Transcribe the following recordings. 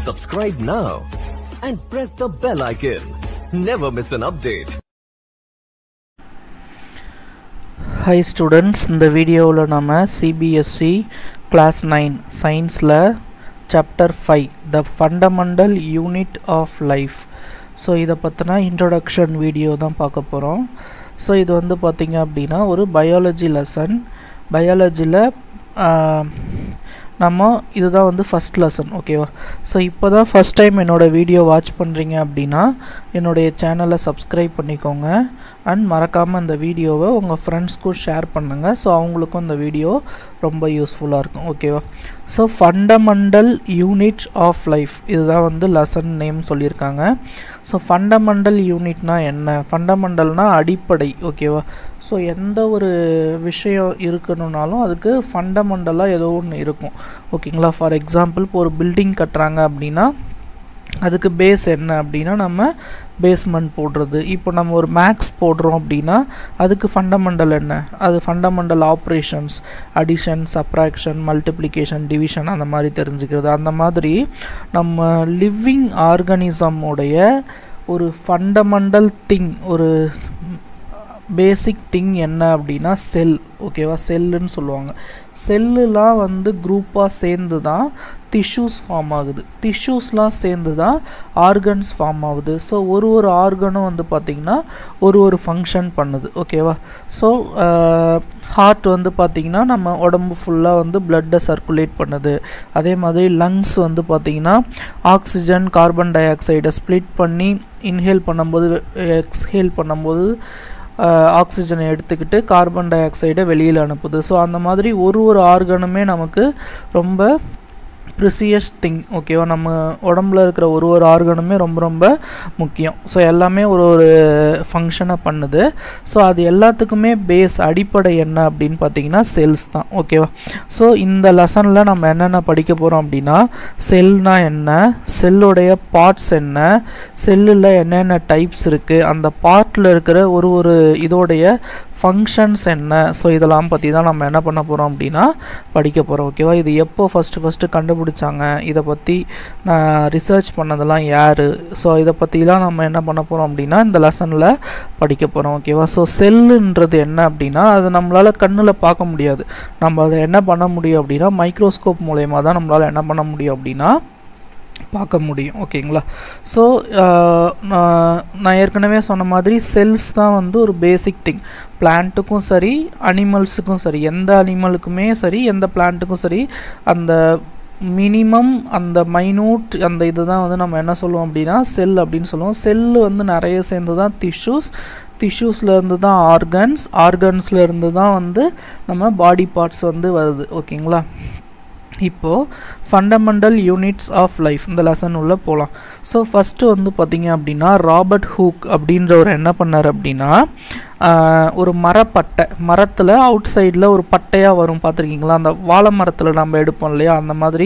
Subscribe now and press the bell icon. Never miss an update. Hi students இந்த வீடியோவில் நம்ம CBSE class nine சயின்ஸில் chapter five the fundamental unit of life so இதை பற்றின introduction video தான் பார்க்க போகிறோம் ஸோ இது வந்து பார்த்திங்க அப்படின்னா ஒரு பயாலஜி லெசன் பயாலஜியில் நம்ம இதுதான் வந்து ஃபஸ்ட் லெசன் ஓகேவா ஸோ இப்போ தான் ஃபஸ்ட் டைம் என்னோடய வீடியோ வாட்ச் பண்ணுறீங்க அப்படின்னா என்னுடைய சேனலை சப்ஸ்கிரைப் பண்ணிக்கோங்க அண்ட் மறக்காமல் இந்த வீடியோவை உங்கள் ஃப்ரெண்ட்ஸ்க்கும் ஷேர் பண்ணுங்கள் ஸோ அவங்களுக்கும் இந்த வீடியோ ரொம்ப யூஸ்ஃபுல்லாக இருக்கும் ஓகேவா so fundamental unit of life இதுதான் வந்து லெசன் நேம் சொல்லியிருக்காங்க ஸோ ஃபண்டமெண்டல் யூனிட்னா என்ன ஃபண்டமெண்டல்னால் அடிப்படை ஓகேவா ஸோ எந்த ஒரு விஷயம் இருக்கணுன்னாலும் அதுக்கு ஃபண்டமெண்டலாக ஏதோ ஒன்று இருக்கும் ஓகேங்களா ஃபார் எக்ஸாம்பிள் இப்போ ஒரு பில்டிங் கட்டுறாங்க அப்படின்னா அதுக்கு பேஸ் என்ன அப்படின்னா நம்ம பேஸ்மெண்ட் போடுறது இப்போ நம்ம ஒரு மேக்ஸ் போடுறோம் அப்படின்னா அதுக்கு ஃபண்டமெண்டல் என்ன அது fundamental operations addition subtraction multiplication division அந்த மாதிரி தெரிஞ்சுக்கிறது அந்த மாதிரி நம்ம லிவிங் ஆர்கனிசமுடைய ஒரு ஃபண்டமெண்டல் திங் ஒரு பேசிக் திங் என்ன அப்படின்னா செல் ஓகேவா செல்லுன்னு சொல்லுவாங்க செல்லுலாம் வந்து குரூப்பாக சேர்ந்து தான் டிஷ்யூஸ் ஃபார்ம் ஆகுது டிஷ்யூஸ்லாம் சேர்ந்து தான் ஆர்கன்ஸ் ஃபார்ம் ஆகுது ஸோ ஒரு ஒரு ஆர்கனும் வந்து பார்த்திங்கன்னா ஒரு ஒரு ஃபங்க்ஷன் பண்ணுது ஓகேவா ஸோ ஹார்ட் வந்து பார்த்திங்கன்னா நம்ம உடம்பு ஃபுல்லாக வந்து பிளட்டை சர்க்குலேட் பண்ணுது அதே மாதிரி லங்ஸ் வந்து பார்த்திங்கன்னா ஆக்சிஜன் கார்பன் டை ஆக்சைடை ஸ்ப்ளிட் பண்ணி இன்ஹேல் பண்ணும்போது எக்ஸ்ஹேல் பண்ணும்போது ஆக்சிஜனை எடுத்துக்கிட்டு கார்பன் டை ஆக்சைடை வெளியில் அனுப்புது ஸோ அந்த மாதிரி ஒரு ஒரு ஆர்கனுமே நமக்கு ரொம்ப ப்ரிசியஸ் திங் ஓகேவா நம்ம உடம்புல இருக்கிற ஒரு ஒரு ஆர்கனுமே ரொம்ப ரொம்ப முக்கியம் ஸோ எல்லாமே ஒரு ஒரு ஃபங்க்ஷனை பண்ணுது ஸோ அது எல்லாத்துக்குமே பேஸ் அடிப்படை என்ன அப்படின்னு பார்த்தீங்கன்னா செல்ஸ் தான் ஓகேவா ஸோ இந்த லெசனில் நம்ம என்னென்ன படிக்க போகிறோம் அப்படின்னா செல்னா என்ன செல்லுடைய பார்ட்ஸ் என்ன செல்லில் என்னென்ன டைப்ஸ் இருக்குது அந்த பார்ட்டில் இருக்கிற ஒரு ஒரு இதோடைய ஃபங்க்ஷன்ஸ் என்ன ஸோ இதெல்லாம் பற்றி தான் நம்ம என்ன பண்ண போகிறோம் அப்படின்னா படிக்க போகிறோம் ஓகேவா இது எப்போ ஃபஸ்ட்டு ஃபஸ்ட்டு கண்டுபிடிச்சாங்க இதை பற்றி நான் ரிசர்ச் பண்ணதெல்லாம் யார் ஸோ இதை பற்றிலாம் நம்ம என்ன பண்ண போகிறோம் அப்படின்னா இந்த லெசனில் படிக்க போகிறோம் ஓகேவா ஸோ செல்லுன்றது என்ன அப்படின்னா அது நம்மளால் கண்ணில் பார்க்க முடியாது நம்ம அதை என்ன பண்ண முடியும் அப்படின்னா மைக்ரோஸ்கோப் மூலயமா தான் நம்மளால் என்ன பண்ண முடியும் அப்படின்னா பார்க்க முடியும் ஓகேங்களா ஸோ நான் ஏற்கனவே சொன்ன மாதிரி செல்ஸ் தான் வந்து ஒரு பேசிக் திங் பிளான்ட்டுக்கும் சரி அனிமல்ஸுக்கும் சரி எந்த அனிமலுக்குமே சரி எந்த பிளான்ட்டுக்கும் சரி அந்த மினிமம் அந்த மைனூட் அந்த இது தான் வந்து நம்ம என்ன சொல்லுவோம் அப்படின்னா செல் அப்படின்னு சொல்லுவோம் செல்லு வந்து நிறைய சேர்ந்து தான் டிஷ்யூஸ் டிஷ்யூஸ்லேருந்து தான் ஆர்கன்ஸ் ஆர்கன்ஸ்லேருந்து தான் வந்து நம்ம பாடி பார்ட்ஸ் வந்து வருது ஓகேங்களா இப்போது ஃபண்டமெண்டல் யூனிட்ஸ் ஆஃப் லைஃப் இந்த லெசன் உள்ளே போகலாம் ஸோ ஃபஸ்ட்டு வந்து பார்த்திங்க அப்படின்னா ராபர்ட் ஹூக் அப்படின்றவர் என்ன பண்ணார் அப்படின்னா ஒரு மரப்பட்டை மரத்தில் அவுட் சைடில் ஒரு பட்டையாக வரும் பார்த்துருக்கீங்களா அந்த வாழை மரத்தில் நம்ம எடுப்போம் இல்லையா அந்த மாதிரி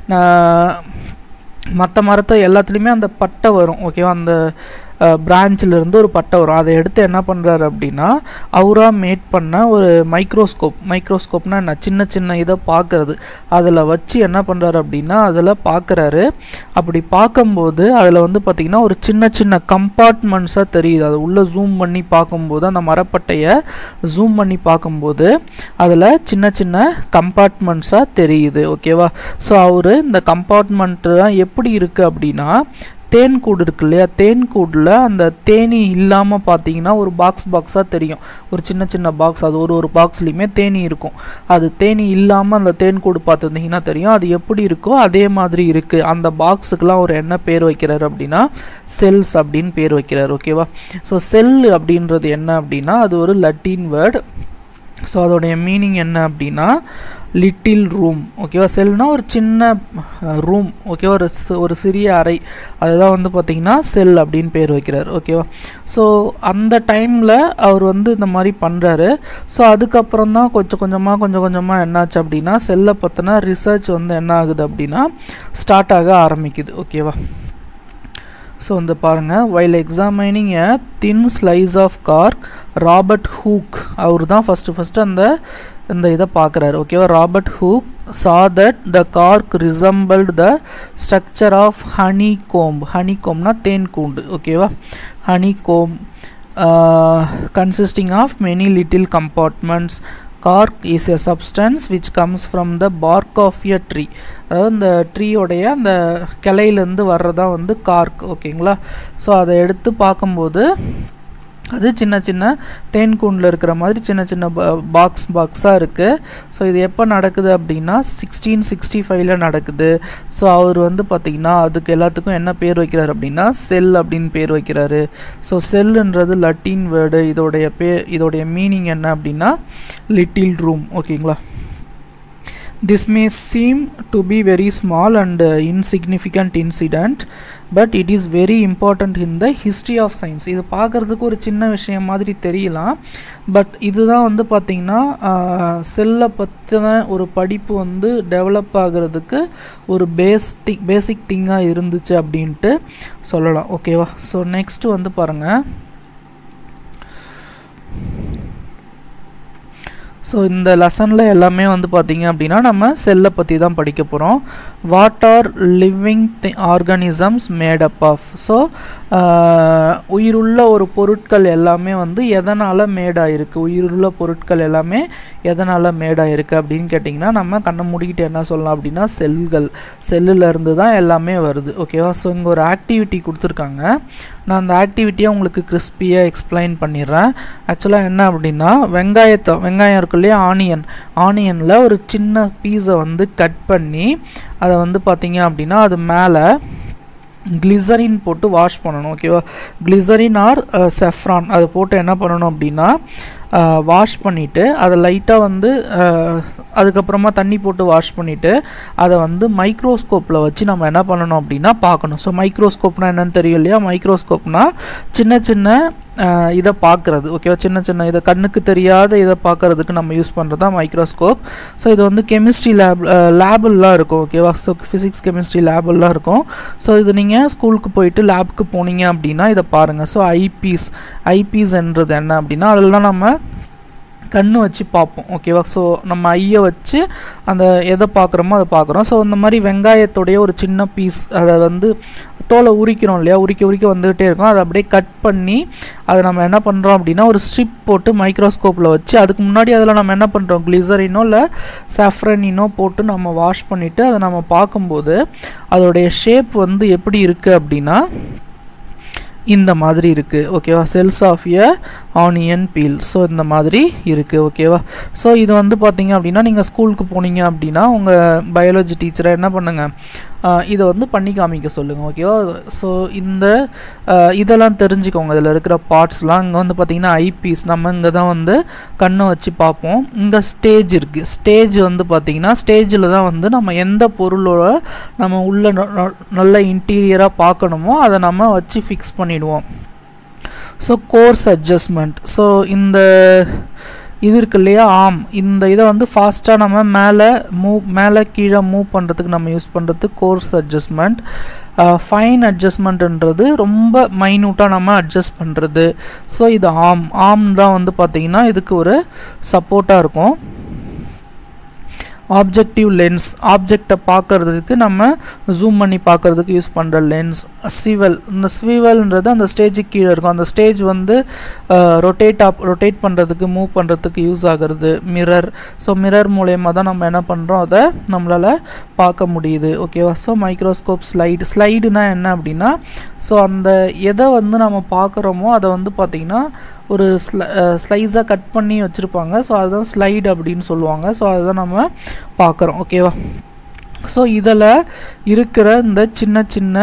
மற்ற மரத்தை எல்லாத்துலேயுமே அந்த பட்டை வரும் ஓகேவா அந்த பிரான்ச்சிலேருந்து ஒரு பட்டை வரும் அதை எடுத்து என்ன பண்ணுறாரு அப்படின்னா அவராக மேட் பண்ண ஒரு மைக்ரோஸ்கோப் மைக்ரோஸ்கோப்னால் என்ன சின்ன சின்ன இதை பார்க்குறது அதில் வச்சு என்ன பண்ணுறாரு அப்படின்னா அதில் பார்க்குறாரு அப்படி பார்க்கும்போது அதில் வந்து பார்த்திங்கன்னா ஒரு சின்ன சின்ன கம்பார்ட்மெண்ட்ஸாக தெரியுது அதை உள்ளே ஜூம் பண்ணி பார்க்கும்போது அந்த மரப்பட்டையை ஜூம் பண்ணி பார்க்கும்போது அதில் சின்ன சின்ன கம்பார்ட்மெண்ட்ஸாக தெரியுது ஓகேவா ஸோ அவர் இந்த கம்பார்ட்மெண்ட்டு தான் எப்படி இருக்குது அப்படின்னா தேன்கூடு இருக்கு இல்லையா தேன்கூடில் அந்த தேனி இல்லாமல் பார்த்தீங்கன்னா ஒரு பாக்ஸ் பாக்ஸாக தெரியும் ஒரு சின்ன சின்ன பாக்ஸ் அது ஒரு ஒரு பாக்ஸ்லேயுமே தேனி இருக்கும் அது தேனி இல்லாமல் அந்த தேன்கூடு பார்த்துருந்தீங்கன்னா தெரியும் அது எப்படி இருக்கோ அதே மாதிரி இருக்குது அந்த பாக்ஸுக்கெலாம் ஒரு என்ன பேர் வைக்கிறாரு அப்படின்னா செல்ஸ் அப்படின்னு பேர் வைக்கிறார் ஓகேவா ஸோ செல் அப்படின்றது என்ன அப்படின்னா அது ஒரு லட்டின் வேர்டு ஸோ அதோடைய மீனிங் என்ன அப்படின்னா லிட்டில் ரூம் ஓகேவா செல்னால் ஒரு சின்ன ரூம் ஓகேவா ஒரு ஒரு சிறிய அறை அதுதான் வந்து பார்த்திங்கன்னா செல் அப்படின்னு பேர் வைக்கிறார் ஓகேவா ஸோ அந்த டைமில் அவர் வந்து இந்த மாதிரி பண்ணுறாரு ஸோ அதுக்கப்புறம் தான் கொஞ்சம் கொஞ்சமாக கொஞ்சம் கொஞ்சமாக என்னாச்சு அப்படின்னா செல்லை பற்றின ரிசர்ச் வந்து என்ன ஆகுது அப்படின்னா ஸ்டார்ட் ஆக ஆரம்பிக்குது ஓகேவா ஸோ வந்து பாருங்கள் while examining a thin slice of cork Robert Hooke அவர் தான் ஃபஸ்ட்டு ஃபஸ்ட்டு அந்த இந்த இதை பார்க்குறாரு ஓகேவா Robert Hooke saw that the cork resembled the structure of honeycomb ஹனி கோம்னா தேன் கூண்டு ஓகேவா honeycomb consisting of many little compartments cork is a substance which comes from the bark of a tree அதாவது இந்த ட்ரீயோடைய அந்த கிளையிலேருந்து வர்றதா வந்து கார்க் ஓகேங்களா ஸோ அதை எடுத்து பார்க்கும்போது அது சின்ன சின்ன தேன்கூண்டில் இருக்கிற மாதிரி சின்ன சின்ன பாக்ஸ் பாக்ஸாக இருக்குது ஸோ இது எப்போ நடக்குது அப்படின்னா சிக்ஸ்டீன் சிக்ஸ்டி ஃபைவ்ல நடக்குது ஸோ அவர் வந்து பார்த்திங்கன்னா அதுக்கு எல்லாத்துக்கும் என்ன பேர் வைக்கிறார் அப்படின்னா செல் அப்படின்னு பேர் வைக்கிறாரு ஸோ செல்லுன்றது லட்டின் வேர்டு இதோடைய பே இதோடைய மீனிங் என்ன அப்படின்னா லிட்டில் ரூம் ஓகேங்களா this may seem to be very small and uh, insignificant incident but it is very important in the history of science இது பார்க்குறதுக்கு ஒரு சின்ன விஷயம் மாதிரி தெரியலாம் பட் இதுதான் வந்து பார்த்திங்கன்னா செல்லை பற்றின ஒரு படிப்பு வந்து டெவலப் ஆகிறதுக்கு ஒரு பேஸ் திங் பேசிக் திங்காக இருந்துச்சு அப்படின்ட்டு சொல்லலாம் ஓகேவா ஸோ நெக்ஸ்ட்டு வந்து பாருங்கள் ஸோ இந்த லெசனில் எல்லாமே வந்து பார்த்திங்க அப்படின்னா நம்ம செல்லை பற்றி தான் படிக்க போகிறோம் what are living the organisms made up of so உயிருள்ள ஒரு பொருட்கள் எல்லாமே வந்து எதனால் மேடாயிருக்கு உயிருள்ள பொருட்கள் எல்லாமே எதனால் மேடாயிருக்கு அப்படின்னு கேட்டிங்கன்னா நம்ம கண்ணை மூடிக்கிட்டு என்ன சொல்லலாம் அப்படின்னா செல்கள் செல்லுலேருந்து தான் எல்லாமே வருது ஓகேவா ஸோ இங்கே ஒரு ஆக்டிவிட்டி கொடுத்துருக்காங்க நான் அந்த ஆக்டிவிட்டியை உங்களுக்கு கிறிஸ்பியாக எக்ஸ்பிளைன் பண்ணிடுறேன் ஆக்சுவலாக என்ன அப்படின்னா வெங்காயத்தை வெங்காயம் இருக்கு இல்லையா ஆனியன் ஆனியனில் ஒரு சின்ன பீஸை வந்து கட் பண்ணி அதை வந்து பார்த்தீங்க அப்படின்னா அது மேலே கிளிசரின் போட்டு வாஷ் பண்ணணும் ஓகேவா கிளிசரின் ஆர் செஃப்ரான் அதை போட்டு என்ன பண்ணணும் அப்படின்னா வாஷ் பண்ணிவிட்டு அதை லைட்டாக வந்து அதுக்கப்புறமா தண்ணி போட்டு வாஷ் பண்ணிவிட்டு அதை வந்து மைக்ரோஸ்கோப்பில் வச்சு நம்ம என்ன பண்ணணும் அப்படின்னா பார்க்கணும் ஸோ மைக்ரோஸ்கோப்னால் என்னென்னு தெரியும் இல்லையா மைக்ரோஸ்கோப்னால் சின்ன சின்ன இதை பார்க்குறது ஓகேவா சின்ன சின்ன இதை கண்ணுக்கு தெரியாத இதை பார்க்குறதுக்கு நம்ம யூஸ் பண்ணுறது தான் மைக்ரோஸ்கோப் ஸோ இது வந்து கெமிஸ்ட்ரி லேப் லேபெல்லாம் இருக்கும் ஓகேவா ஸோ ஃபிசிக்ஸ் கெமிஸ்ட்ரி லேபெல்லாம் இருக்கும் ஸோ இது நீங்கள் ஸ்கூலுக்கு போயிட்டு லேபுக்கு போனீங்க அப்படின்னா இதை பாருங்கள் ஸோ ஐபீஸ் ஐபீஸ்ன்றது என்ன அப்படின்னா அதெல்லாம் நம்ம கண்ணு வச்சு பார்ப்போம் ஓகேவா ஸோ நம்ம ஐயை வச்சு அந்த எதை பார்க்குறோமோ அதை பார்க்குறோம் ஸோ இந்த மாதிரி வெங்காயத்துடைய ஒரு சின்ன பீஸ் அதை வந்து தோலை உரிக்கிறோம் இல்லையா உரிக்க உரிக்க வந்துகிட்டே இருக்கும் அதை அப்படியே கட் பண்ணி அதை நம்ம என்ன பண்ணுறோம் அப்படின்னா ஒரு ஸ்ட்ரிப் போட்டு மைக்ரோஸ்கோப்பில் வச்சு அதுக்கு முன்னாடி அதில் நம்ம என்ன பண்ணுறோம் கிளிசரினோ இல்லை சாஃப்ரனினோ போட்டு நம்ம வாஷ் பண்ணிவிட்டு அதை நம்ம பார்க்கும்போது அதோடைய ஷேப் வந்து எப்படி இருக்குது அப்படின்னா இந்த மாதிரி இருக்குது ஓகேவா cells of a onion peel so இந்த மாதிரி இருக்குது ஓகேவா ஸோ இது வந்து பார்த்தீங்க அப்படின்னா நீங்கள் ஸ்கூலுக்கு போனீங்க அப்படின்னா உங்கள் பயாலஜி டீச்சரை என்ன பண்ணுங்கள் இதை வந்து பண்ணி காமிக்க சொல்லுங்கள் ஓகேவா ஸோ இந்த இதெல்லாம் தெரிஞ்சுக்கோங்க இதில் இருக்கிற பார்ட்ஸ்லாம் இங்கே வந்து பார்த்திங்கன்னா ஐபீஸ் நம்ம இங்கே தான் வந்து கண்ணை வச்சு பார்ப்போம் இங்கே ஸ்டேஜ் இருக்குது ஸ்டேஜ் வந்து பார்த்திங்கன்னா ஸ்டேஜில் தான் வந்து நம்ம எந்த பொருளோட நம்ம உள்ள நல்ல இன்டீரியராக பார்க்கணுமோ அதை நம்ம வச்சு ஃபிக்ஸ் பண்ணிடுவோம் ஸோ கோர்ஸ் அட்ஜஸ்ட்மெண்ட் ஸோ இந்த இது இருக்கு இல்லையா ஆம் இந்த இதை வந்து ஃபாஸ்ட்டாக நம்ம மேலே மூவ் மேலே கீழே மூவ் பண்ணுறதுக்கு நம்ம யூஸ் பண்ணுறது கோர்ஸ் அட்ஜஸ்ட்மெண்ட் ஃபைன் அட்ஜஸ்ட்மெண்ட்ன்றது ரொம்ப மைன்யூட்டாக நம்ம அட்ஜஸ்ட் பண்ணுறது ஸோ இது ஆம் ஆம் தான் வந்து பார்த்திங்கன்னா இதுக்கு ஒரு சப்போர்ட்டாக இருக்கும் ஆப்ஜெக்டிவ் லென்ஸ் ஆப்ஜெக்டை பார்க்குறதுக்கு நம்ம ஜூம் பண்ணி பார்க்குறதுக்கு யூஸ் பண்ணுற லென்ஸ் ஸ்விவல் இந்த ஸ்விவல்ன்றது அந்த ஸ்டேஜுக்கு கீழே இருக்கும் அந்த ஸ்டேஜ் வந்து ரொட்டேட் ஆப் ரொட்டேட் பண்ணுறதுக்கு மூவ் பண்ணுறதுக்கு யூஸ் ஆகிறது மிரர் ஸோ மிரர் மூலயமா தான் நம்ம என்ன பண்ணுறோம் அதை நம்மளால் பார்க்க முடியுது ஓகேவா ஸோ மைக்ரோஸ்கோப் ஸ்லைடு ஸ்லைடுனா என்ன அப்படின்னா ஸோ அந்த எதை வந்து நம்ம பார்க்குறோமோ அதை வந்து பார்த்திங்கன்னா ஒரு ஸ்ல ஸ்லைஸாக கட் பண்ணி வச்சுருப்பாங்க ஸோ அதுதான் ஸ்லைடு அப்படின்னு சொல்லுவாங்க ஸோ அதுதான் நம்ம பார்க்குறோம் ஓகேவா ஸோ இதில் இருக்கிற இந்த சின்ன சின்ன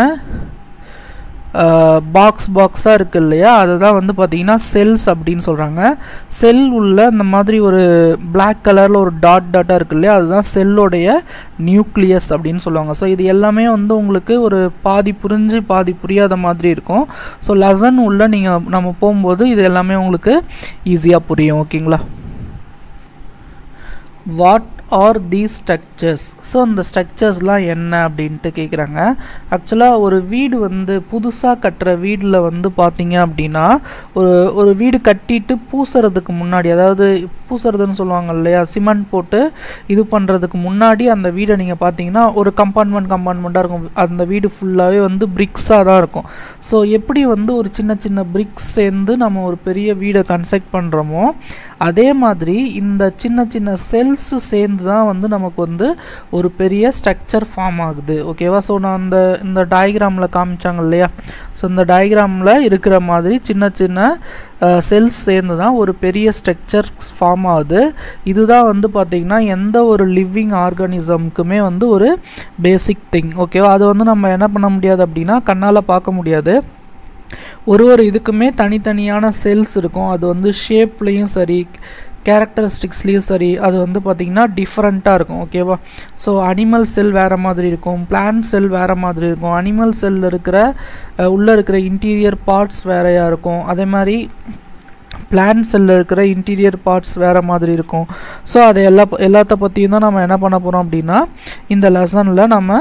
பாக்ஸ் பாக்ஸாக இருக்குது இல்லையா அதை தான் வந்து பார்த்திங்கன்னா செல்ஸ் அப்படின்னு சொல்கிறாங்க செல் உள்ள இந்த மாதிரி ஒரு பிளாக் கலரில் ஒரு டாட் டாட்டாக இருக்குது இல்லையா அதுதான் செல்லோடைய நியூக்ளியஸ் அப்படின்னு சொல்லுவாங்க ஸோ இது எல்லாமே வந்து உங்களுக்கு ஒரு பாதி புரிஞ்சு பாதி புரியாத மாதிரி இருக்கும் ஸோ லெசன் உள்ள நீங்கள் நம்ம போகும்போது இது எல்லாமே உங்களுக்கு ஈஸியாக புரியும் ஓகேங்களா what are the structures so அந்த ஸ்ட்ரக்சர்ஸ்லாம் என்ன அப்படின்ட்டு கேட்குறாங்க ஆக்சுவலாக ஒரு வீடு வந்து புதுசாக கட்டுற வீட்டில் வந்து பார்த்தீங்க அப்படின்னா ஒரு ஒரு வீடு கட்டிட்டு பூசுறதுக்கு முன்னாடி அதாவது பூசுறதுன்னு சொல்லுவாங்க இல்லையா சிமெண்ட் போட்டு இது பண்ணுறதுக்கு முன்னாடி அந்த வீடை நீங்கள் பார்த்தீங்கன்னா ஒரு கம்பார்ட்மெண்ட் கம்பார்ட்மெண்ட்டாக இருக்கும் அந்த வீடு ஃபுல்லாகவே வந்து பிரிக்ஸாக தான் இருக்கும் ஸோ எப்படி வந்து ஒரு சின்ன சின்ன பிரிக்ஸ் சேர்ந்து நம்ம ஒரு பெரிய வீடை கன்ஸ்ட்ரக்ட் பண்ணுறோமோ அதே மாதிரி இந்த சின்ன சின்ன செல்ஸ் சேர்ந்து தான் வந்து நமக்கு வந்து ஒரு பெரிய ஸ்ட்ரக்சர் ஃபார்ம் ஆகுது ஓகேவா ஸோ நான் அந்த இந்த டயக்ராமில் காமிச்சாங்க இல்லையா ஸோ இந்த டயக்ராமில் இருக்கிற மாதிரி சின்ன சின்ன செல்ஸ் சேர்ந்து தான் ஒரு பெரிய ஸ்ட்ரக்சர் ஃபார்ம் ஆகுது இதுதான் வந்து பார்த்திங்கன்னா எந்த ஒரு லிவிங் ஆர்கானிசம்க்குமே வந்து ஒரு பேசிக் திங் ஓகேவா அது வந்து நம்ம என்ன பண்ண முடியாது அப்படின்னா கண்ணால் பார்க்க முடியாது ஒரு ஒரு இதுக்குமே தனித்தனியான செல்ஸ் இருக்கும் அது வந்து ஷேப்லேயும் சரி கேரக்டரிஸ்டிக்ஸ்லேயும் சரி அது வந்து பார்த்திங்கன்னா டிஃப்ரெண்ட்டாக இருக்கும் ஓகேவா ஸோ அனிமல் செல் வேறு மாதிரி இருக்கும் பிளான்ட் செல் வேறு மாதிரி இருக்கும் அனிமல் செல்லில் இருக்கிற உள்ளே இருக்கிற இன்டீரியர் பார்ட்ஸ் வேறையாக இருக்கும் அதே மாதிரி பிளான்ட் செல்லில் இருக்கிற இன்டீரியர் பார்ட்ஸ் வேறு மாதிரி இருக்கும் ஸோ அதை எல்லா எல்லாத்த பற்றியும் தான் நம்ம என்ன பண்ண போகிறோம் அப்படின்னா இந்த லெசனில் நம்ம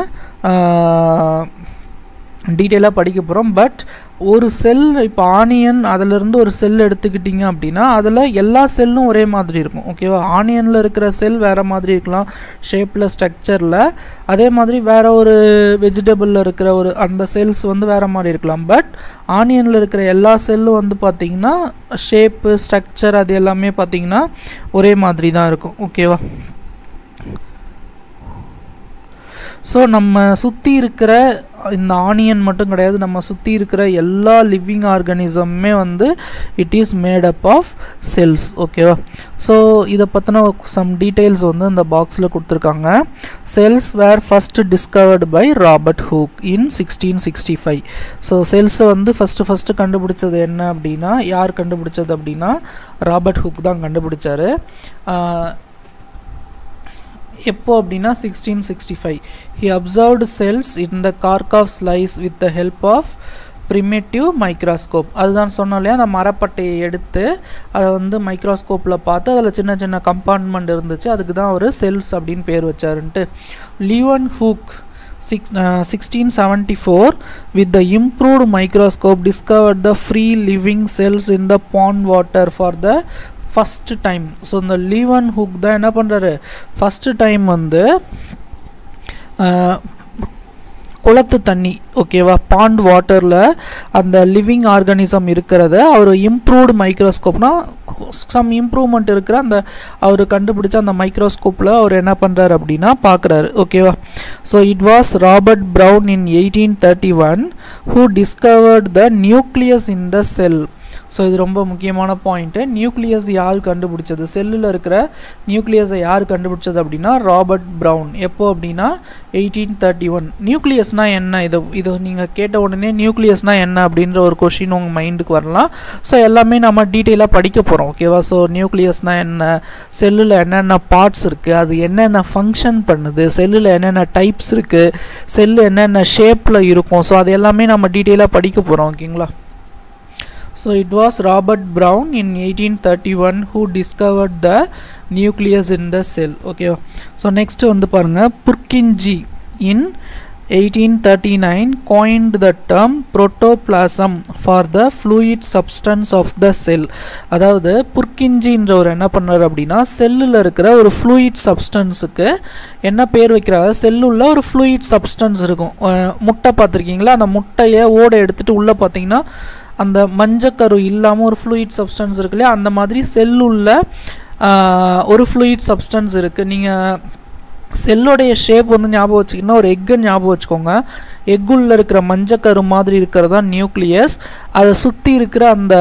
டீட்டெயிலாக படிக்க போகிறோம் பட் ஒரு செல் இப்போ ஆனியன் அதிலிருந்து ஒரு செல் எடுத்துக்கிட்டிங்க அப்படின்னா அதில் எல்லா செல்லும் ஒரே மாதிரி இருக்கும் ஓகேவா ஆனியனில் இருக்கிற செல் வேறு மாதிரி இருக்கலாம் ஷேப்பில் ஸ்ட்ரக்சரில் அதே மாதிரி வேறு ஒரு வெஜிடபிளில் இருக்கிற ஒரு அந்த செல்ஸ் வந்து வேறு மாதிரி இருக்கலாம் பட் ஆனியனில் இருக்கிற எல்லா செல்லும் வந்து பார்த்திங்கன்னா ஷேப்பு ஸ்ட்ரக்சர் அது எல்லாமே பார்த்திங்கன்னா ஒரே மாதிரி தான் இருக்கும் ஓகேவா ஸோ நம்ம சுற்றி இருக்கிற இந்த ஆனியன் மட்டும் கிடையாது நம்ம சுற்றி இருக்கிற எல்லா லிவிங் ஆர்கானிசமுமே வந்து it is made up of cells ஓகேவா ஸோ இதை பற்றின சம் டீட்டெயில்ஸ் வந்து இந்த பாக்ஸில் கொடுத்துருக்காங்க cells were first discovered by Robert Hooke in sixteen sixty five so செல்ஸை வந்து ஃபஸ்ட்டு ஃபஸ்ட்டு கண்டுபிடிச்சது என்ன அப்படின்னா யார் கண்டுபிடிச்சது அப்படின்னா ராபர்ட் ஹூக் தான் கண்டுபிடிச்சாரு எப்போ அப்படின்னா sixteen sixty five he observed cells in the cork of slice with the help of primitive microscope அதுதான் சொன்னோம் இல்லையா அந்த மரப்பட்டையை எடுத்து அதை வந்து மைக்ரோஸ்கோப்பில் பார்த்து அதில் சின்ன சின்ன கம்பார்ட்மெண்ட் இருந்துச்சு அதுக்கு தான் அவர் செல்ஸ் அப்படின்னு பேர் வச்சாருன்ட்டு Leeuwenhoek six sixteen seventy four with the improved microscope discovered the free living cells in the pond water for the first time so இந்த லீவன் ஹுக் தான் என்ன பண்ணுறாரு ஃபஸ்ட்டு டைம் வந்து குளத்து தண்ணி ஓகேவா பாண்ட் வாட்டரில் அந்த லிவிங் ஆர்கானிசம் இருக்கிறத அவர் இம்ப்ரூவ்டு மைக்ரோஸ்கோப்னால் சம் இம்ப்ரூவ்மெண்ட் இருக்கிற அந்த அவர் கண்டுபிடிச்ச அந்த மைக்ரோஸ்கோப்பில் அவர் என்ன பண்ணுறாரு அப்படின்னா பார்க்குறாரு ஓகேவா so it was Robert Brown in eighteen thirty one who discovered the nucleus in the cell so இது ரொம்ப முக்கியமான பாயிண்ட்டு நியூக்ளியஸ் யார் கண்டுபிடிச்சது செல்லில் இருக்கிற நியூக்ளியஸை யார் கண்டுபிடிச்சது அப்படின்னா ராபர்ட் ப்ரவுன் எப்போ அப்படின்னா எயிட்டீன் தேர்ட்டி ஒன் நியூக்ளியஸ்னால் என்ன இது இது நீங்கள் கேட்ட உடனே நியூக்ளியஸ்னால் என்ன அப்படின்ற ஒரு கொஷின் உங்கள் மைண்டுக்கு வரலாம் ஸோ எல்லாமே நம்ம டீட்டெயிலாக படிக்க போகிறோம் ஓகேவா ஸோ நியூக்ளியஸ்னால் என்ன செல்லில் என்னென்ன பார்ட்ஸ் இருக்குது அது என்னென்ன ஃபங்க்ஷன் பண்ணுது செல்லில் என்னென்ன டைப்ஸ் இருக்குது செல்லு என்னென்ன ஷேப்பில் இருக்கும் ஸோ அது எல்லாமே நம்ம டீட்டெயிலாக படிக்க போகிறோம் ஓகேங்களா So it was Robert Brown in 1831 who discovered the nucleus in the cell. Okay. So next வந்து பாருங்க புர்கின்ஜி in 1839 coined the term protoplasm for the fluid substance of the cell அதாவது புர்கின்ஜின்றவர் என்ன பண்ணார் அப்படின்னா செல்லில் இருக்கிற ஒரு ஃப்ளூயிட் சப்ஸ்டன்ஸுக்கு என்ன பேர் வைக்கிறார் செல்லுள்ள ஒரு ஃப்ளூயிட் சப்ஸ்டன்ஸ் இருக்கும் முட்டை பார்த்துருக்கீங்களா அந்த முட்டையை ஓட எடுத்துகிட்டு உள்ளே பார்த்தீங்கன்னா அந்த மஞ்சக்கரு இல்லாமல் ஒரு ஃப்ளூயிட் சப்ஸ்டன்ஸ் இருக்கு இல்லையா அந்த மாதிரி செல்லுள்ள ஒரு ஃப்ளூயிட் சப்ஸ்டன்ஸ் இருக்குது நீங்கள் செல்லுடைய ஷேப் வந்து ஞாபகம் வச்சுக்கிங்கன்னா ஒரு எக்கை ஞாபகம் வச்சுக்கோங்க எக்குள்ளே இருக்கிற மஞ்சக்கரு மாதிரி இருக்கிறது தான் நியூக்ளியஸ் அதை சுற்றி இருக்கிற அந்த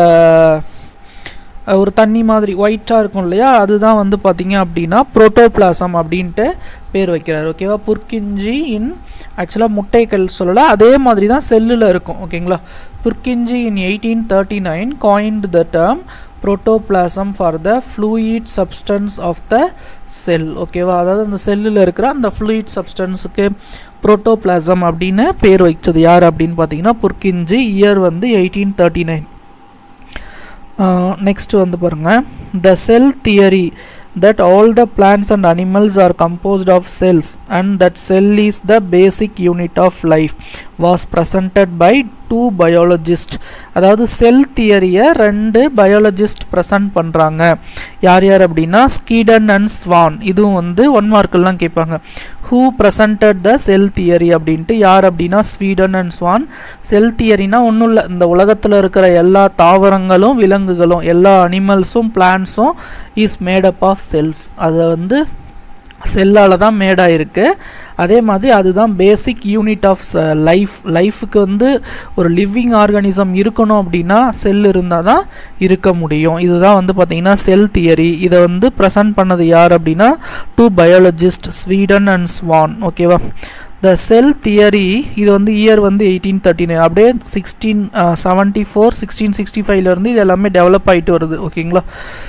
ஒரு தண்ணி மாதிரி ஒயிட்டாக இருக்கும் இல்லையா அதுதான் வந்து பார்த்தீங்க அப்படின்னா புரோட்டோபிளாசம் அப்படின்ட்டு பேர் வைக்கிறார் ஓகேவா புர்கிஞ்சி இன் ஆக்சுவலாக முட்டைகள் சொல்லலை அதே மாதிரி தான் செல்லில் இருக்கும் ஓகேங்களா Purkinje in eighteen thirty nine coined the term protoplasm for the fluid substance of the cell ஓகேவா அதாவது அந்த செல்லில் இருக்கிற அந்த ஃப்ளூயிட் சப்ஸ்டன்ஸுக்கு புரோட்டோபிளாசம் அப்படின்னு பேர் வைச்சது யார் அப்படின்னு பார்த்தீங்கன்னா புர்கிஞ்சி இயர் வந்து எயிட்டீன் தேர்ட்டி நைன் நெக்ஸ்ட் வந்து பாருங்கள் the cell theory that all the plants and animals are composed of cells and that cell is the basic unit of life was presented by two biologists அதாவது செல் தியரியை ரெண்டு biologist present பண்ணுறாங்க யார் யார் அப்படின்னா ஸ்கீடன் and Swan இதுவும் வந்து one மார்க்கெல்லாம் கேட்பாங்க who presented the cell theory அப்படின்ட்டு யார் அப்படின்னா ஸ்வீடன் அண்ட் ஸ்வான் செல் தியரினா ஒன்றும் இல்லை இந்த உலகத்தில் இருக்கிற எல்லா தாவரங்களும் விலங்குகளும் எல்லா அனிமல்ஸும் பிளான்ஸும் இஸ் மேடப் ஆஃப் செல்ஸ் அதை வந்து செல்லால் தான் மேடாயிருக்கு அதே மாதிரி அதுதான் பேசிக் யூனிட் ஆஃப் லைஃப் லைஃபுக்கு வந்து ஒரு லிவிங் ஆர்கானிசம் இருக்கணும் அப்படின்னா செல் இருந்தால் தான் இருக்க முடியும் இதுதான் வந்து பார்த்திங்கன்னா செல் தியரி இதை வந்து ப்ரெசன்ட் பண்ணது யார் அப்படின்னா two biologist Schleiden and Schwann ஓகேவா த செல் தியரி இது வந்து இயர் வந்து எயிட்டீன் தேர்ட்டி நைன் அப்படியே sixteen seventy four sixteen sixty ஃபைவ்லேருந்து இது எல்லாமே டெவலப் ஆகிட்டு வருது ஓகேங்களா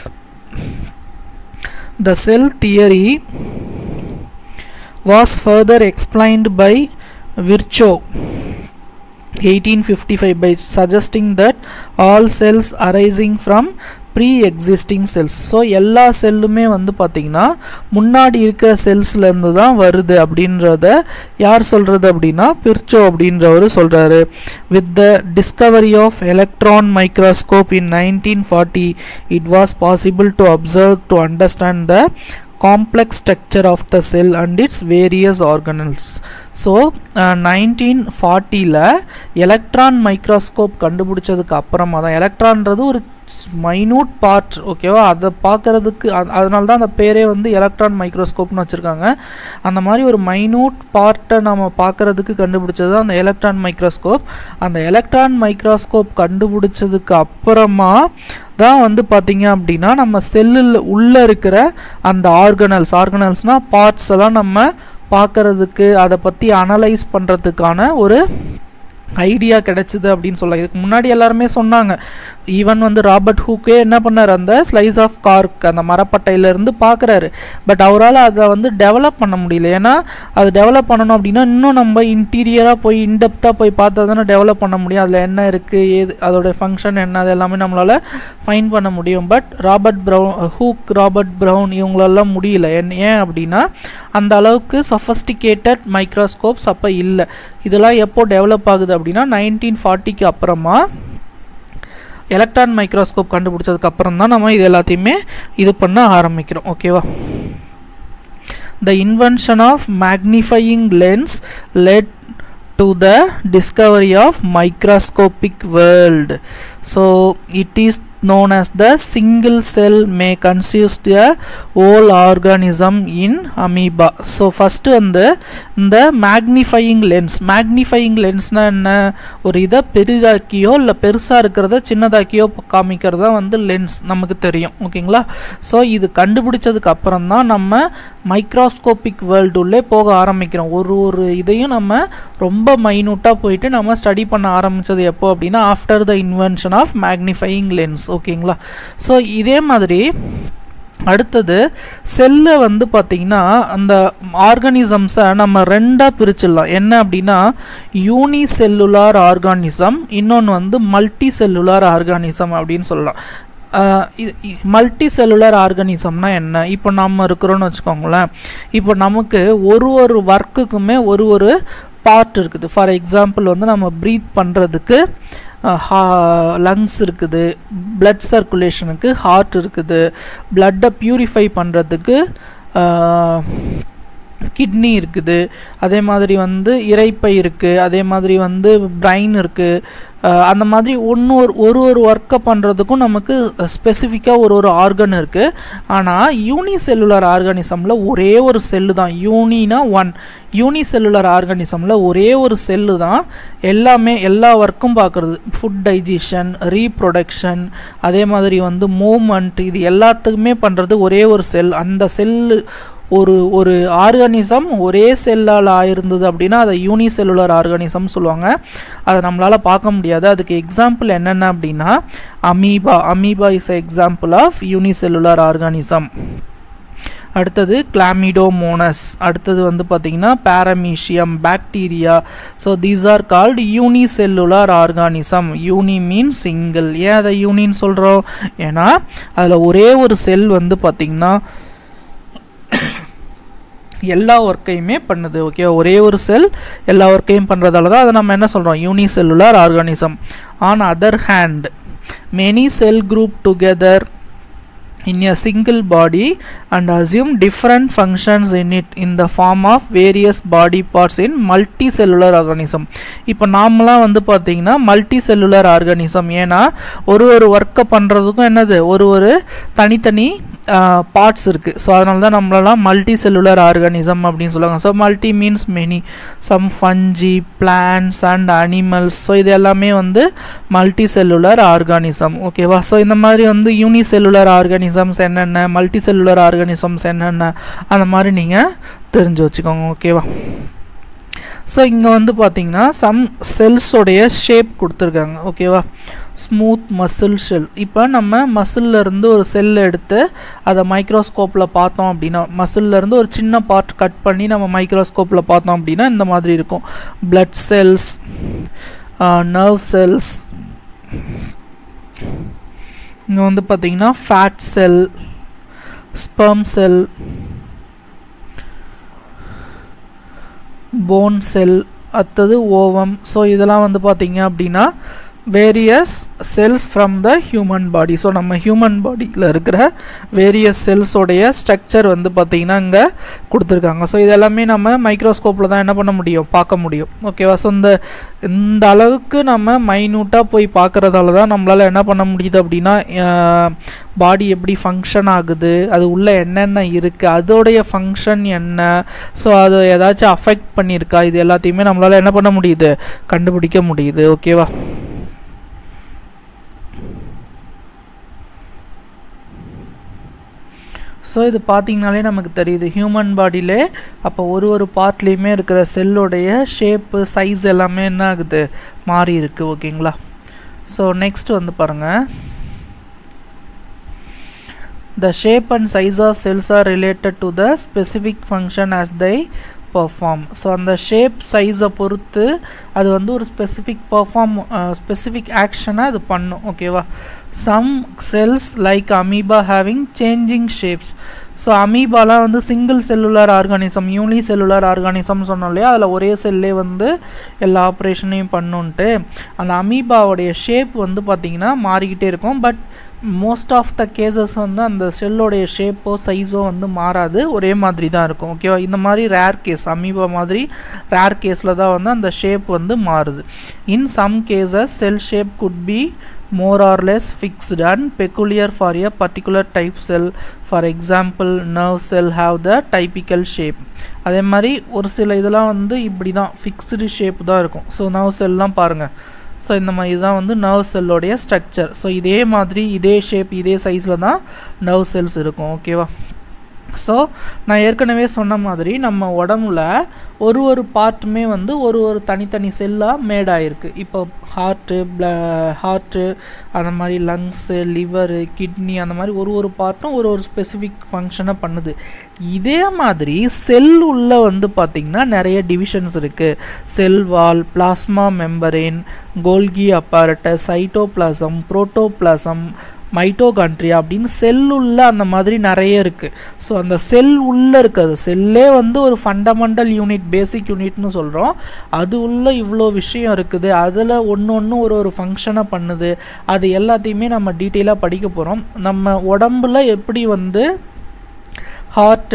The cell theory was further explained by Virchow 1855 by suggesting that all cells arising from preexisting cells so எல்லா செல்லுமே வந்து பார்த்திங்கன்னா முன்னாடி இருக்கிற செல்ஸ்லேருந்து தான் வருது அப்படின்றத யார் சொல்கிறது அப்படின்னா பிர்ச்சோ அப்படின்றவர் சொல்கிறாரு with the discovery of electron microscope in nineteen forty it was possible to observe to understand the complex structure of the cell and its various organelles so nineteen ஃபார்ட்டியில் எலக்ட்ரான் மைக்ரோஸ்கோப் கண்டுபிடிச்சதுக்கு அப்புறமா தான் எலக்ட்ரான்றது ஒரு minute part ஓகேவா அதை பார்க்குறதுக்கு அதனால தான் அந்த பேரே வந்து எலக்ட்ரான் மைக்ரோஸ்கோப்னு வச்சுருக்காங்க அந்த மாதிரி ஒரு மைனூட் பார்ட்டை நம்ம பார்க்குறதுக்கு கண்டுபிடிச்சது தான் அந்த எலக்ட்ரான் மைக்ரோஸ்கோப் அந்த எலக்ட்ரான் மைக்ரோஸ்கோப் கண்டுபிடிச்சதுக்கு அப்புறமா தான் வந்து பார்த்தீங்க அப்படின்னா நம்ம செல்லில் உள்ளே இருக்கிற அந்த ஆர்கனல்ஸ் ஆர்கனல்ஸ்னால் பார்ட்ஸ் எல்லாம் நம்ம பார்க்குறதுக்கு அதை பற்றி அனலைஸ் பண்ணுறதுக்கான ஒரு ஐடியா கிடைச்சிது அப்படின்னு சொல்லலாம் இதுக்கு முன்னாடி எல்லாருமே சொன்னாங்க ஈவன் வந்து ராபர்ட் ஹூக்கே என்ன பண்ணார் அந்த ஸ்லைஸ் ஆஃப் கார்க் அந்த மரப்பட்டையிலேருந்து பார்க்குறாரு பட் அவரால் அதை வந்து டெவலப் பண்ண முடியல ஏன்னா அது டெவலப் பண்ணணும் அப்படின்னா இன்னும் நம்ம இன்டீரியராக போய் இன்டெப்த்தாக போய் பார்த்தா தானே டெவலப் பண்ண முடியும் அதில் என்ன இருக்குது ஏது அதோடய ஃபங்க்ஷன் என்ன அது எல்லாமே நம்மளால் ஃபைன் பண்ண முடியும் but Robert Brown Hooke Robert Brown இவங்களெல்லாம் முடியல என் ஏன் அப்படின்னா அந்த அளவுக்கு சொஃபஸ்டிகேட்டட் மைக்ரோஸ்கோப்ஸ் அப்போ இல்லை இதெல்லாம் எப்போ டெவலப் ஆகுது அப்படின்னா நைன்டீன் ஃபார்ட்டிக்கு அப்புறமா எலக்ட்ரான் மைக்ரோஸ்கோப் கண்டுபிடிச்சதுக்கு அப்புறம் தான் நம்ம இது எல்லாத்தையுமே இது பண்ண ஆரம்பிக்கிறோம் ஓகேவா the invention of magnifying lens led to the discovery of microscopic world so it is known as the single cell may consist a whole organism in amoeba so first வந்து இந்த மேக்னிஃபையிங் லென்ஸ் மேக்னிஃபையிங் லென்ஸ்னால் என்ன ஒரு இதை பெரிதாக்கியோ இல்லை பெருசாக இருக்கிறத சின்னதாக்கியோ காமிக்கிறதா வந்து lens நமக்கு தெரியும் ஓகேங்களா ஸோ இது கண்டுபிடிச்சதுக்கு அப்புறம் தான் நம்ம மைக்ரோஸ்கோபிக் வேர்ல்டு உள்ளே போக ஆரம்பிக்கிறோம் ஒரு ஒரு இதையும் நம்ம ரொம்ப மைனூட்டாக போயிட்டு நம்ம ஸ்டடி பண்ண ஆரம்பித்தது எப்போ அப்படின்னா after the invention of magnifying lens ஓகேங்களா ஸோ இதே மாதிரி அடுத்தது செல்லை வந்து பார்த்திங்கன்னா அந்த ஆர்கானிசம்ஸை நம்ம ரெண்டாக பிரிச்சிடலாம் என்ன அப்படின்னா யூனி செல்லுலார் ஆர்கானிசம் இன்னொன்று வந்து மல்டி செல்லுலார் ஆர்கானிசம் அப்படின்னு சொல்லலாம் மல்டி செல்லுலர் ஆர்கானிசம்னா என்ன இப்போ நம்ம இருக்கிறோன்னு வச்சுக்கோங்களேன் இப்போ நமக்கு ஒரு ஒரு ஒர்க்குக்குமே ஒரு ஒரு பார்ட் இருக்குது ஃபார் எக்ஸாம்பிள் வந்து நம்ம ப்ரீத் பண்ணுறதுக்கு லங்ஸ் இருக்குது பிளட் சர்க்குலேஷனுக்கு ஹார்ட் இருக்குது பிளட்டை ப்யூரிஃபை பண்ணுறதுக்கு கிட்னி இருக்குது அதே மாதிரி வந்து இறைப்பை இருக்குது அதே மாதிரி வந்து பிரைன் இருக்குது அந்த மாதிரி ஒன்று ஒரு ஒரு ஒரு ஒர்க்கை பண்ணுறதுக்கும் நமக்கு ஸ்பெசிஃபிக்காக ஒரு ஒரு ஆர்கன் இருக்குது ஆனால் யூனி செல்லுலர் ஆர்கானிசமில் ஒரே ஒரு செல்லு தான் யூனினா ஒன் யூனி செல்லுலர் ஆர்கானிசமில் ஒரே ஒரு செல்லு தான் எல்லாமே எல்லா ஒர்க்கும் பார்க்குறது ஃபுட் டைஜஷன் ரீப்ரொடக்ஷன் அதே மாதிரி வந்து மூமெண்ட் இது எல்லாத்துக்குமே பண்ணுறது ஒரே ஒரு செல் அந்த செல்லு ஒரு ஒரு ஆர்கானிசம் ஒரே செல்லால் ஆயிருந்தது அப்படின்னா அதை யூனி செல்லுலர் ஆர்கானிசம் சொல்லுவாங்க அதை நம்மளால் பார்க்க முடியாது அதுக்கு எக்ஸாம்பிள் என்னென்ன அப்படின்னா amoeba amoeba is example of unicellular organism அடுத்தது கிளாமிடோமோனஸ் அடுத்தது வந்து பார்த்திங்கன்னா paramecium bacteria so these are called unicellular organism uni means single ஏன் அதை யூனின்னு சொல்கிறோம் ஏன்னா அதில் ஒரே ஒரு செல் வந்து பார்த்திங்கன்னா எல்லா ஒர்க்கையுமே பண்ணுது ஓகே ஒரே ஒரு செல் எல்லா ஒர்க்கையும் பண்ணுறதால தான் அதை நம்ம என்ன சொல்கிறோம் unicellular organism on other hand many cell group together in a single body and assume different functions in it in the form of various body parts in multicellular organism இப்போ நாமலாம் வந்து பார்த்தீங்கன்னா மல்டி செல்லுலர் ஆர்கானிசம் ஏன்னா ஒரு ஒரு ஒர்க்கை பண்ணுறதுக்கும் என்னது ஒரு ஒரு தனித்தனி பார்ட்ஸ் இருக்குது ஸோ அதனால தான் நம்மளெல்லாம் மல்டி செல்லுலர் ஆர்கானிசம் அப்படின்னு சொல்லுவாங்க so multi means many some fungi plants and animals so இது எல்லாமே வந்து மல்டி செல்லுலர் ஆர்கானிசம் ஓகேவா ஸோ இந்த மாதிரி வந்து யூனிசெல்லுலர் ஆர்கானிசம்ஸ் என்னென்ன மல்டி செல்லுலர் ஆர்கானிசம்ஸ் என்னென்ன அந்த மாதிரி நீங்கள் தெரிஞ்சு வச்சுக்கோங்க ஓகேவா ஸோ இங்கே வந்து பார்த்தீங்கன்னா சம் செல்ஸோடைய ஷேப் கொடுத்துருக்காங்க ஓகேவா ஸ்மூத் மசில் ஷெல் இப்போ நம்ம மசில்ல இருந்து ஒரு செல் எடுத்து அதை மைக்ரோஸ்கோப்பில் பார்த்தோம் அப்படின்னா மசில்ல இருந்து ஒரு சின்ன பார்ட் கட் பண்ணி நம்ம மைக்ரோஸ்கோப்பில் பார்த்தோம் அப்படின்னா இந்த மாதிரி இருக்கும் பிளட் செல்ஸ் நர்வ் செல்ஸ் இங்கே வந்து பார்த்தீங்கன்னா fat cell sperm cell bone cell அடுத்தது ஓவம் ஸோ இதெல்லாம் வந்து பார்த்தீங்க அப்படின்னா various cells from the human body so நம்ம ஹியூமன் பாடியில் இருக்கிற வேரியஸ் செல்ஸோடைய ஸ்ட்ரக்சர் வந்து பார்த்திங்கன்னா இங்கே கொடுத்துருக்காங்க ஸோ இது எல்லாமே நம்ம மைக்ரோஸ்கோப்பில் தான் என்ன பண்ண முடியும் பார்க்க முடியும் ஓகேவா ஸோ இந்த இந்த அளவுக்கு நம்ம மைன்யூட்டாக போய் பார்க்குறதால தான் நம்மளால் என்ன பண்ண முடியுது அப்படின்னா பாடி எப்படி ஃபங்க்ஷன் ஆகுது அது உள்ளே என்னென்ன இருக்குது அதோடைய ஃபங்க்ஷன் என்ன ஸோ அது ஏதாச்சும் அஃபெக்ட் பண்ணியிருக்கா இது எல்லாத்தையுமே நம்மளால் என்ன பண்ண முடியுது கண்டுபிடிக்க முடியுது ஓகேவா ஸோ இது பார்த்திங்கனாலே நமக்கு தெரியுது ஹியூமன் பாடியிலே அப்போ ஒரு ஒரு பார்ட்லேயுமே இருக்கிற செல்லுடைய ஷேப்பு சைஸ் எல்லாமே என்ன ஆகுது மாறி இருக்குது ஓகேங்களா ஸோ நெக்ஸ்ட் வந்து பாருங்கள் The shape and size of cells are related to the specific function as they perform so அந்த ஷேப் சைஸை பொறுத்து அது வந்து ஒரு ஸ்பெசிஃபிக் பர்ஃபார்ம் ஸ்பெசிஃபிக் ஆக்ஷனை அது பண்ணும் ஓகேவா some cells like amoeba having changing shapes so அமீபாலாம் வந்து single cellular organism unicellular organism சொன்னோம் இல்லையா அதில் ஒரே செல்லே வந்து எல்லா ஆப்ரேஷனையும் பண்ணுன்ட்டு அந்த அமீபாவுடைய ஷேப் வந்து பார்த்திங்கன்னா மாறிக்கிட்டே இருக்கும் but most of the cases வந்து அந்த செல்லோடைய ஷேப்போ சைஸோ வந்து மாறாது ஒரே மாதிரி தான் இருக்கும் ஓகேவா இந்த மாதிரி ரேர் கேஸ் அமீபா மாதிரி ரேர் கேஸில் தான் வந்து அந்த ஷேப் வந்து மாறுது in some cases cell shape could be more or less fixed and peculiar for a particular type cell for example nerve cell have the typical shape அதே மாதிரி ஒரு சில இதெல்லாம் வந்து இப்படி தான் ஃபிக்ஸ்டு ஷேப் தான் இருக்கும் ஸோ நர்வ் செல்லாம் பாருங்கள் ஸோ இந்த மாதிரி தான் வந்து நர்வ் செல்லோடைய ஸ்ட்ரக்சர் ஸோ இதே மாதிரி இதே ஷேப் இதே சைஸில் தான் நர்வ் செல்ஸ் இருக்கும் ஓகேவா ஸோ நான் ஏற்கனவே சொன்ன மாதிரி நம்ம உடம்புல ஒரு ஒரு பார்ட்டுமே வந்து ஒரு ஒரு தனித்தனி செல்லாக மேட் ஆகிருக்கு இப்போ ஹார்ட்டு ப்ள ஹார்ட்டு அந்த மாதிரி லங்ஸு லிவரு கிட்னி அந்த மாதிரி ஒரு ஒரு பார்ட்டும் ஒரு ஒரு ஸ்பெசிஃபிக் ஃபங்க்ஷனை பண்ணுது இதே மாதிரி செல் உள்ள வந்து பார்த்திங்கன்னா நிறைய டிவிஷன்ஸ் இருக்குது cell wall plasma membrane Golgi apparatus cytoplasm protoplasm mitochondria அப்படின்னு செல் உள்ள அந்த மாதிரி நிறைய இருக்குது ஸோ அந்த செல் உள்ளே இருக்கிறது செல்லே வந்து ஒரு ஃபண்டமெண்டல் யூனிட் பேசிக் யூனிட்னு சொல்கிறோம் அது உள்ள இவ்வளோ விஷயம் இருக்குது அதில் ஒன்று ஒன்று ஒரு ஒரு ஃபங்க்ஷனை பண்ணுது அது எல்லாத்தையுமே நம்ம டீட்டெயிலாக படிக்க போகிறோம் நம்ம உடம்புல எப்படி வந்து ஹார்ட்டு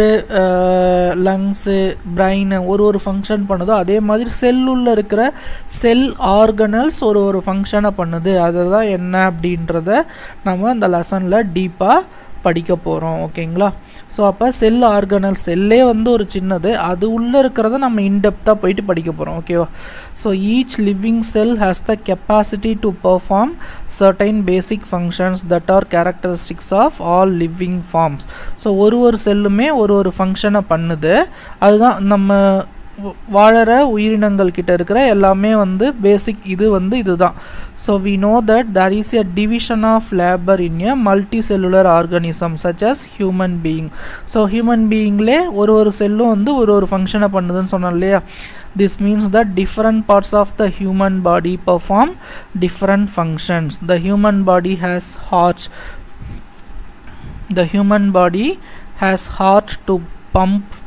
லங்ஸு பிரெயின் ஒரு ஒரு ஃபங்க்ஷன் பண்ணுதோ அதே மாதிரி செல்லுள்ள இருக்கிற செல் ஆர்கனல்ஸ் ஒரு ஒரு ஃபங்க்ஷனை பண்ணுது அதை தான் என்ன அப்படின்றத நம்ம அந்த லெசனில் டீப்பாக படிக்க போகிறோம் ஓகேங்களா ஸோ அப்போ செல் ஆர்கனல் செல்லே வந்து ஒரு சின்னது அது உள்ளே இருக்கிறத நம்ம இன்டெப்த்தாக போயிட்டு படிக்க போகிறோம் ஓகேவா so each living cell has the capacity to perform certain basic functions that are characteristics of all living forms so ஒரு ஒரு செல்லுமே ஒரு ஒரு ஃபங்க்ஷனை பண்ணுது அதுதான் நம்ம வாழற உயிரினங்கள் கிட்ட இருக்கிற எல்லாமே வந்து பேசிக் இது வந்து இதுதான் so we know that there is a division of labour in a multicellular organism such as human being so human பீயிங்லே ஒரு ஒரு செல்லும் வந்து ஒரு ஒரு ஃபங்க்ஷனை பண்ணுதுன்னு சொன்னோம் இல்லையா this means that different parts of the human body perform different functions the human body has heart the human body has heart to pump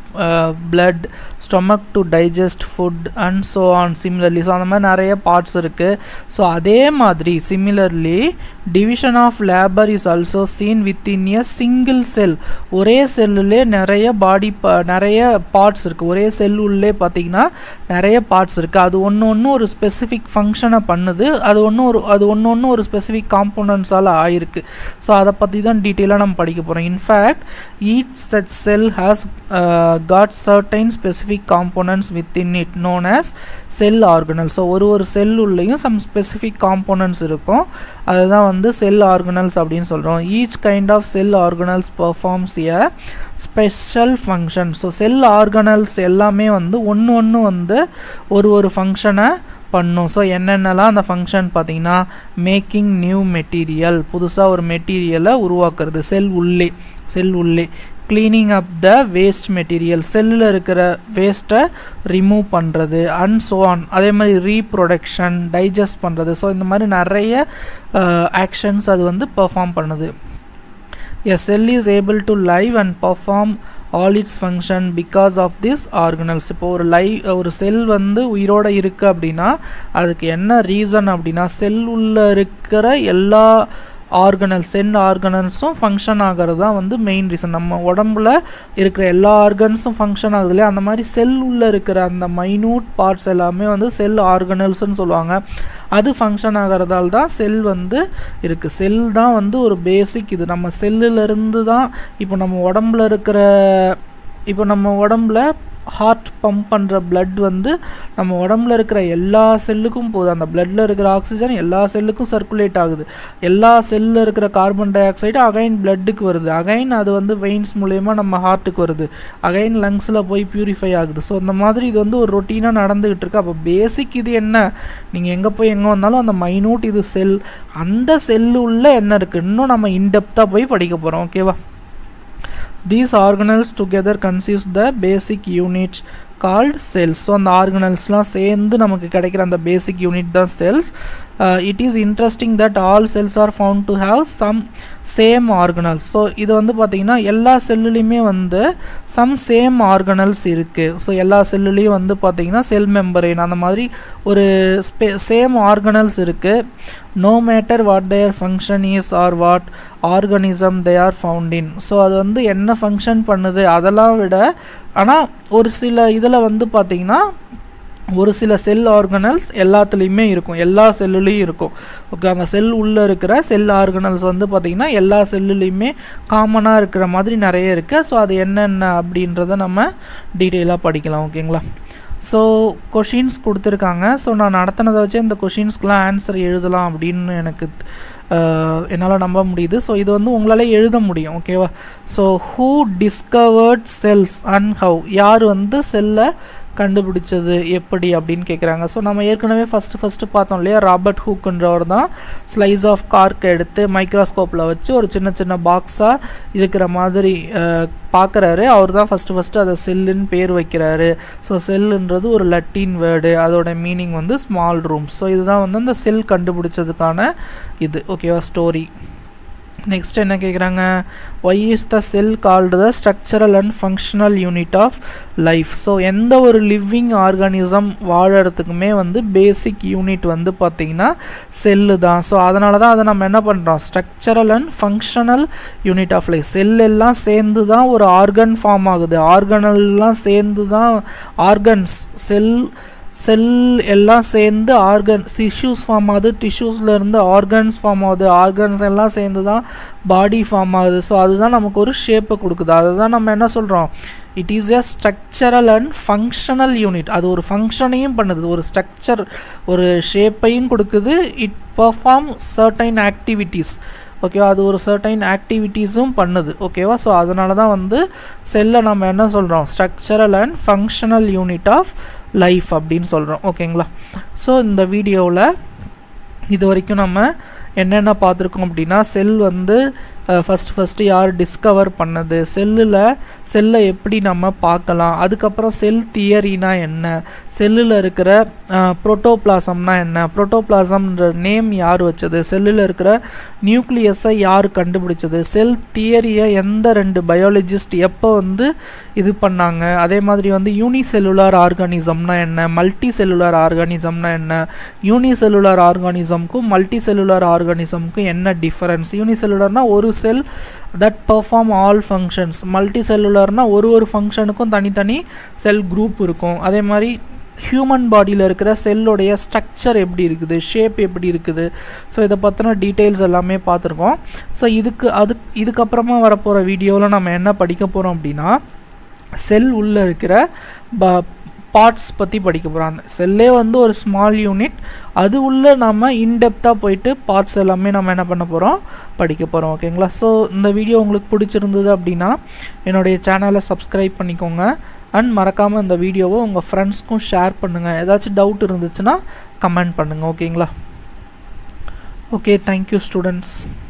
blood stomach to digest food and so on similarly so அந்த மாதிரி நிறைய parts இருக்குது so அதே மாதிரி similarly division of labour is also seen within a single cell ஒரே செல்லுலே நிறைய பாடி நிறைய பார்ட்ஸ் இருக்குது ஒரே செல் உள்ளே பார்த்தீங்கன்னா நிறைய பார்ட்ஸ் இருக்குது அது ஒன்று ஒன்று ஒரு ஸ்பெசிஃபிக் ஃபங்க்ஷனை பண்ணுது அது ஒன்று ஒரு அது ஒன்று ஒன்று ஒரு ஸ்பெசிஃபிக் காம்போனன்ட்ஸால் ஆயிருக்கு ஸோ அதை பற்றி தான் டீட்டெயிலாக நம்ம படிக்க போகிறோம் in fact each such cell has got certain specific components within it known as cell organelle so ஒரு ஒரு செல் உள்ளேயும் சம் ஸ்பெசிஃபிக் காம்போனன்ட்ஸ் இருக்கும் அதுதான் வந்து செல் ஆர்கனல்ஸ் அப்படின்னு சொல்கிறோம் each kind of cell organelles performs a special function so cell organelles எல்லாமே வந்து ஒன்று ஒன்று வந்து ஒரு ஒரு ஃபங்க்ஷனை பண்ணும் ஸோ என்னென்னலாம் அந்த ஃபங்க்ஷன் பார்த்தீங்கன்னா மேக்கிங் நியூ மெட்டீரியல் புதுசாக ஒரு மெட்டீரியலை உருவாக்குறது செல் உள்ளே செல் உள்ளே cleaning up the waste material செல்லில் இருக்கிற வேஸ்ட்டை ரிமூவ் பண்ணுறது அண்ட் ஸோ ஆன் அதே மாதிரி ரீப்ரொடக்ஷன் டைஜஸ்ட் பண்ணுறது ஸோ இந்த மாதிரி நிறைய ஆக்ஷன்ஸ் அது வந்து பெர்ஃபார்ம் பண்ணுது a cell is able to live and perform all its function because of this organelles இப்போ ஒரு லை ஒரு செல் வந்து உயிரோடு இருக்குது அப்படின்னா அதுக்கு என்ன ரீசன் அப்படின்னா செல் உள்ள இருக்கிற எல்லா ஆர்கனல் சென் ஆர்கனல்ஸும் ஃபங்க்ஷன் ஆகிறது தான் வந்து மெயின் ரீசன் நம்ம உடம்புல இருக்கிற எல்லா ஆர்கன்ஸும் ஃபங்க்ஷன் ஆகுது இல்லையா அந்த மாதிரி செல் உள்ளே இருக்கிற அந்த மைனூட் பார்ட்ஸ் எல்லாமே வந்து செல் ஆர்கனல்ஸ்னு சொல்லுவாங்க அது ஃபங்க்ஷன் ஆகிறதால தான் செல் வந்து இருக்குது செல் தான் வந்து ஒரு பேசிக் இது நம்ம செல்லுலேருந்து தான் இப்போ நம்ம உடம்புல இருக்கிற இப்போ நம்ம உடம்புல ஹார்ட் பம்ப் பண்ணுற பிளட் வந்து நம்ம உடம்புல இருக்கிற எல்லா செல்லுக்கும் போகுது அந்த பிளட்டில் இருக்கிற ஆக்சிஜன் எல்லா செல்லுக்கும் சர்க்குலேட் ஆகுது எல்லா செல்லில் இருக்கிற கார்பன் டை ஆக்சைடு அகைன் பிளட்டுக்கு வருது அகைன் அது வந்து வெயின்ஸ் மூலயமா நம்ம ஹார்ட்டுக்கு வருது அகைன் லங்ஸில் போய் பியூரிஃபை ஆகுது ஸோ அந்த மாதிரி இது வந்து ஒரு ரொட்டீனாக நடந்துக்கிட்டு இருக்கு அப்போ பேசிக் இது என்ன நீங்கள் எங்கே போய் எங்கே வந்தாலும் அந்த மைனூட் இது செல் அந்த செல்லு உள்ள என்ன இருக்குது இன்னும் நம்ம இன்டெப்த்தாக போய் படிக்க போகிறோம் ஓகேவா these organelles together constitutes the basic unit called cells so அந்த ஆர்கனல்ஸ்லாம் சேர்ந்து நமக்கு கிடைக்கிற அந்த பேசிக் யூனிட் தான் cells it is interesting that all cells are found to have some same organelles so இது வந்து பார்த்திங்கன்னா எல்லா செல்லுலேயுமே வந்து சம் சேம் ஆர்கனல்ஸ் இருக்குது ஸோ எல்லா செல்லுலேயும் வந்து பார்த்திங்கன்னா செல் மெம்பரேன் அந்த மாதிரி ஒரு ஸ்பே சேம் ஆர்கனல்ஸ் இருக்குது no matter what their function is or what organism they are found in so அது வந்து என்ன ஃபங்க்ஷன் பண்ணுது அதெல்லாம் விட ஆனால் ஒரு சில இதில் வந்து பார்த்திங்கன்னா ஒரு சில செல் ஆர்கனல்ஸ் எல்லாத்துலேயுமே இருக்கும் எல்லா செல்லுலேயும் இருக்கும் ஓகே அந்த செல் உள்ளே இருக்கிற செல் ஆர்கனல்ஸ் வந்து பார்த்திங்கன்னா எல்லா செல்லுலேயுமே காமனாக இருக்கிற மாதிரி நிறைய இருக்குது ஸோ அது என்னென்ன அப்படின்றத நம்ம டீட்டெயிலாக படிக்கலாம் ஓகேங்களா ஸோ கொஷின்ஸ் கொடுத்துருக்காங்க ஸோ நான் நடத்தினதை வச்சு இந்த கொஷின்ஸ்க்கெலாம் ஆன்சர் எழுதலாம் அப்படின்னு எனக்கு என்னால் நம்ப முடியுது ஸோ இது வந்து உங்களால் எழுத முடியும் ஓகேவா so who discovered cells and how யார் வந்து செல்லை கண்டுபிடிச்சது எப்படி அப்படின்னு கேட்குறாங்க ஸோ நம்ம ஏற்கனவே ஃபஸ்ட்டு ஃபஸ்ட்டு பார்த்தோம் இல்லையா ராபர்ட் ஹூக்குன்றவர் தான் ஸ்லைஸ் ஆஃப் கார்க் எடுத்து மைக்ரோஸ்கோப்பில் வச்சு ஒரு சின்ன சின்ன பாக்ஸாக இருக்கிற மாதிரி பார்க்குறாரு அவர் தான் ஃபஸ்ட்டு ஃபஸ்ட்டு அதை செல்லுன்னு பேர் வைக்கிறாரு ஸோ செல்லுன்றது ஒரு லட்டின் வேர்டு அதோட மீனிங் வந்து ஸ்மால் ரூம்ஸ் ஸோ இதுதான் வந்து அந்த செல் கண்டுபிடிச்சதுக்கான இது ஓகேவா ஸ்டோரி நெக்ஸ்ட் என்ன கேட்குறாங்க why is the cell called the structural and functional unit of life so எந்த ஒரு லிவிங் ஆர்கானிசம் வாழறதுக்குமே வந்து பேசிக் யூனிட் வந்து பார்த்திங்கன்னா செல்லு தான் ஸோ அதனால தான் அதை நம்ம என்ன பண்ணுறோம் structural and functional unit of life cell எல்லாம் சேர்ந்து தான் ஒரு ஆர்கன் ஃபார்ம் ஆகுது ஆர்கனல்லாம் சேர்ந்து தான் ஆர்கன்ஸ் செல் செல் எல்லாம் சேர்ந்து ஆர்கன் டிஷ்யூஸ் ஃபார்ம் ஆகுது டிஷ்யூஸ்லேருந்து ஆர்கன்ஸ் ஃபார்ம் ஆகுது ஆர்கன்ஸ் எல்லாம் சேர்ந்து தான் பாடி ஃபார்ம் ஆகுது ஸோ அதுதான் நமக்கு ஒரு ஷேப்பை கொடுக்குது அதை தான் நம்ம என்ன சொல்கிறோம் it is a structural and functional unit அது ஒரு ஃபங்க்ஷனையும் பண்ணுது ஒரு ஸ்ட்ரக்சர் ஒரு ஷேப்பையும் கொடுக்குது இட் பர்ஃபார்ம் சர்டைன் ஆக்டிவிட்டீஸ் ஓகேவா அது ஒரு சர்டைன் ஆக்டிவிட்டீஸும் பண்ணுது ஓகேவா ஸோ அதனால தான் வந்து செல்லை நம்ம என்ன சொல்கிறோம் structural and functional unit of life அப்படின்னு சொல்கிறோம் ஓகேங்களா ஸோ இந்த வீடியோவில் இது வரைக்கும் நம்ம என்னென்ன பார்த்துருக்கோம் அப்படின்னா செல் வந்து ஃபஸ்ட்டு ஃபஸ்ட்டு யார் டிஸ்கவர் பண்ணது செல்லில் செல்லை எப்படி நம்ம பார்க்கலாம் அதுக்கப்புறம் செல் தியரினா என்ன செல்லில் இருக்கிற ப்ரோட்டோபிளாசம்னா என்ன ப்ரோட்டோபிளாசம்ன்ற நேம் யார் வச்சது செல்லில் இருக்கிற நியூக்ளியஸை யார் கண்டுபிடிச்சது செல் தியரியை எந்த ரெண்டு பயாலஜிஸ்ட் எப்போ வந்து இது பண்ணாங்க அதே மாதிரி வந்து யூனிசெல்லுலார் ஆர்கானிசம்னா என்ன மல்டி செல்லுலார் ஆர்கானிசம்னா என்ன யூனிசெல்லுலார் ஆர்கானிசம்க்கும் மல்டி செல்லுலார் ஆர்கானிசம்க்கும் என்ன டிஃபரன்ஸ் யூனிசெல்லுலார்னா ஒரு cell that perform all functions மல்டி செல்லுலார்னால் ஒரு ஒரு ஃபங்க்ஷனுக்கும் தனித்தனி செல் குரூப் இருக்கும் அதே மாதிரி ஹியூமன் பாடியில் இருக்கிற செல்லுடைய ஸ்ட்ரக்சர் எப்படி இருக்குது ஷேப் எப்படி இருக்குது ஸோ இதை பற்றின டீட்டெயில்ஸ் எல்லாமே பார்த்துருக்கோம் ஸோ இதுக்கு அது இதுக்கப்புறமா வரப்போகிற வீடியோவில் நம்ம என்ன படிக்க போகிறோம் அப்படின்னா செல் உள்ளே இருக்கிற ப பார்ட்ஸ் பற்றி படிக்க போகிறோம் அந்த செல்லே வந்து ஒரு ஸ்மால் யூனிட் அது உள்ளே நம்ம இன்டெப்த்தாக போயிட்டு பார்ட்ஸ் எல்லாமே நம்ம என்ன பண்ண போகிறோம் படிக்க போகிறோம் ஓகேங்களா ஸோ இந்த வீடியோ உங்களுக்கு பிடிச்சிருந்தது அப்படின்னா என்னுடைய சேனலை சப்ஸ்கிரைப் பண்ணிக்கோங்க அண்ட் மறக்காமல் இந்த வீடியோவை உங்கள் ஃப்ரெண்ட்ஸ்க்கும் ஷேர் பண்ணுங்கள் ஏதாச்சும் டவுட் இருந்துச்சுன்னா கமெண்ட் பண்ணுங்கள் ஓகேங்களா ஓகே தேங்க்யூ ஸ்டூடெண்ட்ஸ்